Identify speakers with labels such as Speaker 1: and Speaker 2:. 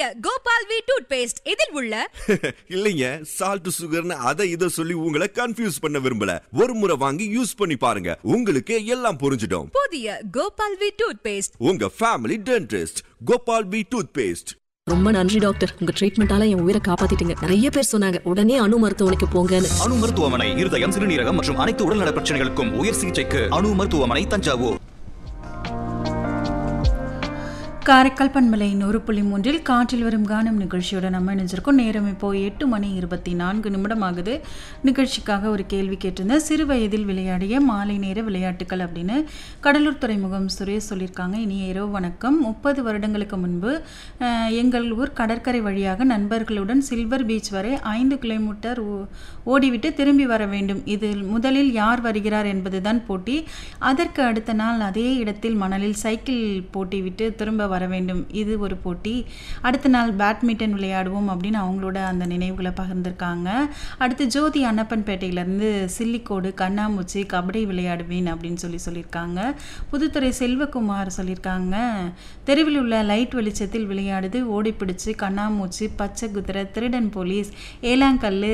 Speaker 1: புதிய Gopal V tooth paste இதில் உள்ள
Speaker 2: இல்லைங்க சால்ட் சுகர்னு அதை இதை சொல்லி உங்களை கன்ஃபியூஸ் பண்ண விரும்பல ஒரு முறை வாங்கி யூஸ் பண்ணி பாருங்க உங்களுக்கு எல்லாம் புரிஞ்சிடும்
Speaker 1: புதிய கோபால் வி டூத் பேஸ்ட்
Speaker 2: உங்க family dentist Gopal B toothpaste
Speaker 3: ரொம்ப நன்றி டாக்டர் உங்க ட்ரீட்மெண்டால என் உயிரை காப்பாத்திட்டீங்க நிறைய பேர் சொன்னாங்க உடனே அணு மருத்துவமனைக்கு போங்கன்னு
Speaker 4: அணு மருத்துவமனை இருதயம் சிறுநீரகம் மற்றும் அனைத்து உடல்நல பிரச்சனைகளுக்கும் உயர் சிகிச்சைக்கு அணு மருத்துவமனை தஞ்சாவூர்
Speaker 5: காரைக்கால் பண்பலை நூறு புள்ளி மூன்றில் காற்றில் வரும் கானம் நிகழ்ச்சியோட நம்ம இணைஞ்சிருக்கோம் நேரம் இப்போ எட்டு மணி இருபத்தி நான்கு நிமிடம் ஆகுது நிகழ்ச்சிக்காக ஒரு கேள்வி கேட்டிருந்தேன் சிறு வயதில் விளையாடிய மாலை நேர விளையாட்டுகள் அப்படின்னு கடலூர் துறைமுகம் சுரேஷ் சொல்லியிருக்காங்க இனிய இரவு வணக்கம் முப்பது வருடங்களுக்கு முன்பு அஹ், எங்கள் ஊர் கடற்கரை வழியாக நண்பர்களுடன் சில்வர் பீச் வரை ஐந்து கிலோமீட்டர் ஓ- ஓடிவிட்டு திரும்பி வர வேண்டும் இதில் முதலில் யார் வருகிறார் என்பதுதான் போட்டி அதற்கு அடுத்த நாள் அதே இடத்தில் மணலில் சைக்கிள் போட்டி விட்டு திரும்ப வர வேண்டும் இது ஒரு போட்டி அடுத்த நாள் பேட்மிண்டன் விளையாடுவோம் அப்படின்னு அவங்களோட அந்த நினைவுகளை பகிர்ந்திருக்காங்க அடுத்து ஜோதி அன்னப்பன்பேட்டையிலேருந்து சில்லிக்கோடு கண்ணாமூச்சி கபடி விளையாடுவேன் அப்படின்னு சொல்லி சொல்லியிருக்காங்க புதுத்துறை செல்வகுமார் சொல்லியிருக்காங்க தெருவில் உள்ள லைட் வெளிச்சத்தில் விளையாடுது ஓடிப்பிடிச்சு கண்ணாமூச்சி பச்சை குதிரை திருடன் போலீஸ் ஏலாங்கல்லு